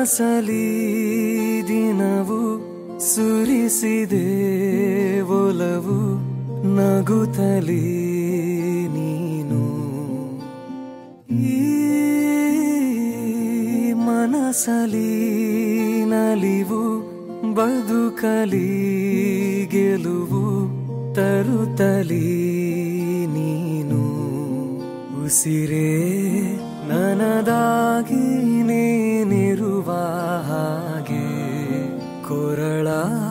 ಮನಸಲಿ ದಿನವು ಸುರಿಸಿದೆ ಒಲವು ನಗುತ್ತಲಿ ನೀನು ಈ ಮನಸಲಿ ನಲಿವು ಬದುಕಲಿ ಗೆಲುವು ತರುತ್ತಲಿ ನೀನು ಉಸಿರೇ ನನದಾಗಿ ನೀನಿರುವ ಹಾಗೆ ಕೊರಳ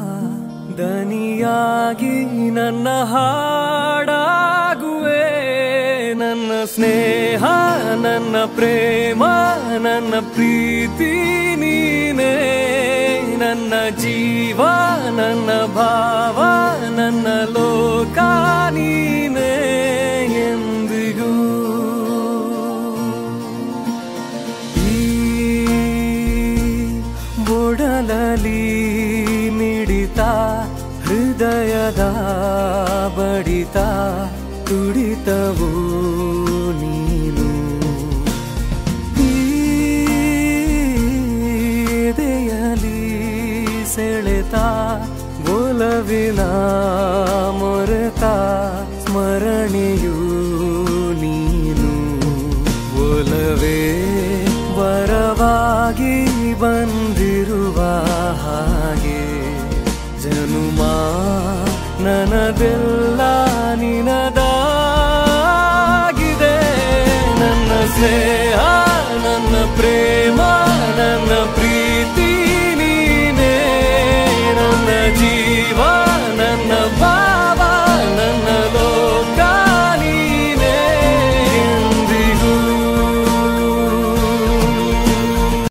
ದನಿಯಾಗಿ ನನ್ನ ಹಾಡಾಗುವೆ ನನ್ನ ಸ್ನೇಹ ನನ್ನ ಪ್ರೇಮ ನನ್ನ ಪ್ರೀತಿ ನೀನೇ ನನ್ನ ಜೀವ ನನ್ನ ಭಾವ ನನ್ನ ಲೋಕ ನೀನೇ ಎಂದಿಗೂ ಈ ಬೊಡಲಲಿ ಮಿಡಿತ ಹೃದಯದ ಬಡಿತ ತುಡಿತವು ನೀನು ಈ ಎದೆಯಲಿ ಸೆಳೆತ ಒಲವಿನ ಮೊರೆತ ಸ್ಮರಣೆಯು ನೀನು ಒಲವೇ ವರವಾಗಿ ಬಂದಿರುವ ಹಾಗೆ ಜನುಮ ನನದೆಲ್ಲ ನಿನದಾಗಿದೆ ನನ್ನ ಸ್ನೇಹ